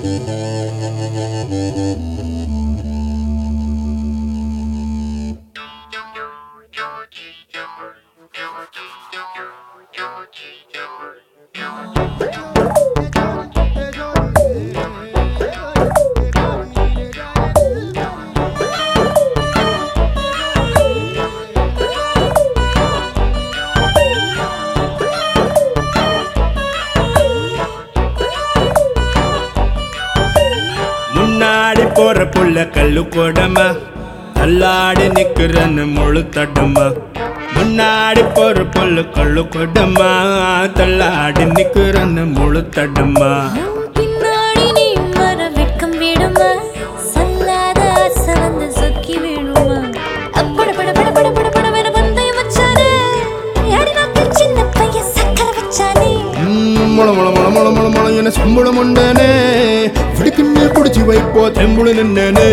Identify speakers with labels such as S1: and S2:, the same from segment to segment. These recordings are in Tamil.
S1: முன்னாடி போற புள்ள கல்லு போடமா தள்ளாடி நிக்கிறன்னு முழு தடமா முன்னாடி போற புள்ள கல்லு கொடமா தள்ளாடி நிக்கிறன்னு முழு தடமா
S2: பின்னாடி நீ வர வெட்கம் விடுமா சொல்லாத ஆசை வந்து சொக்கி விடுமா அப்பட பட பட பட பட பட வேற பந்தயம் வச்சானே அடி நாக்கு சின்ன பையன் சக்கரை வச்சானே
S1: ம், முள முள முள முள முள முள என சம்பளம் உண்டனே பிடிக்குன்னு பிடிச்சி வைப்போ தெம்புடு நின்னனே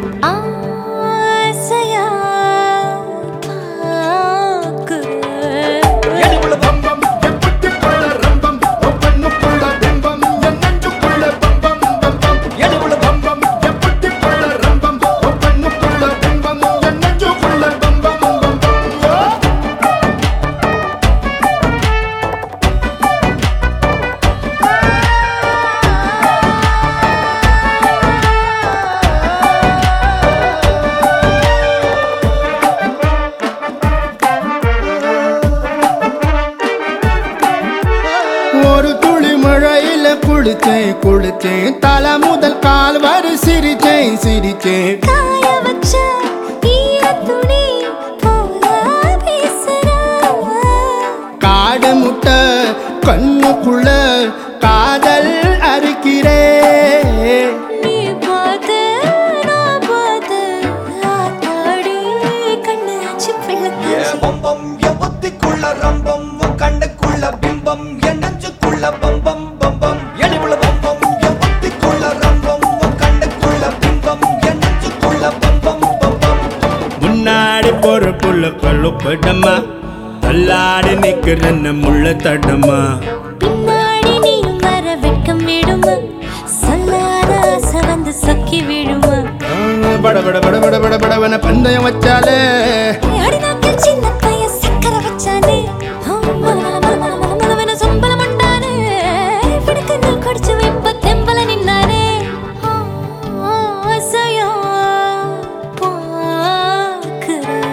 S2: ஆசையா பார்க்கிறேன்.
S1: ஒரு துளி மழையில குளிச்சேன் குளிச்சேன் தலை முதல் கால் வரை சிரிச்சேன் சிரிச்சேன்
S2: காய வச்ச ஈரத் துணி போல பேசுறா.
S1: காடு முட்டை கண்ணுக்குள்ள காதல் அறுக்கிறே
S2: நீ பார்த்து, நான் பார்த்து, ஆத்தாடி கண்ணாச்சு பிள்ளைக்காச்சு.
S3: பம்பம் என் புத்திக்குள்ள ரம்பம் உன் கண்ணுக்குள்ள பிம்பம் என் நெஞ்சுக்குள்ள பம்பம் பம்பம் எடிவுள்ள பம்பம் என் புத்திக்குள்ள ரம்பம் உன் கண்ணுக்குள்ள பிம்பம் என் நெஞ்சுக்குள்ள பம்பம் பம்பம்
S1: முன்னாடி போற புள்ள கழுப்படமா தள்ளாடி நிக்கிறன்னு முள்ள தடமா
S2: பின்னாடி நீயும் வர வெட்கம் விடுமா சொல்லாத ஆசை வந்து சொக்கி விடுமா
S1: பட பட பட பட பட படவன பந்தயம் வச்சாலே
S2: அடி நாக்கு சின்ன பையன் சக்கரை வச்சானே ஆ, மல, மல, மல, மல, மல, மலவென சொம்பலம் உண்டானே. பிடுக்குன்னு குடிச்சு வைப்ப தெம்பல நின்னானே. ஆ, ஆசையா பார்க்கிறேன்.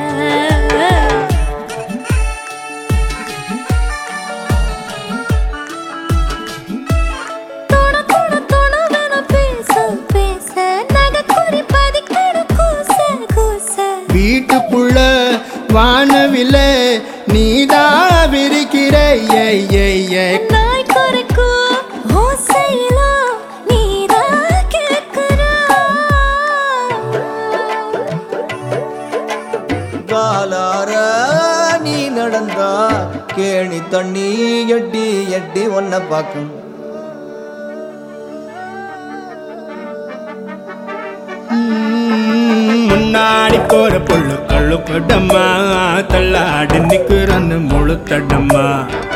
S2: தொட, தொட, தொடுவென பேச, பேச, நகைக்குறி பதிக்கிற கூச, கூச.
S1: வீட்டுக்குள்ள வானவில்ல நீதா விரிக்கிற ஏய் ஏய் ஏய்
S2: நாய் குறைக்கும் ஓசையிலும் நீதான் கேட்கிறா.
S3: காலார நீ நடந்தா கேணி தண்ணி எட்டி எட்டி ஒன்ன பாக்கும்
S1: ம், முன்னாடி போற புள்ள கழுப்படமா தள்ளாடி நிக்கிறன்னு முழு தடமா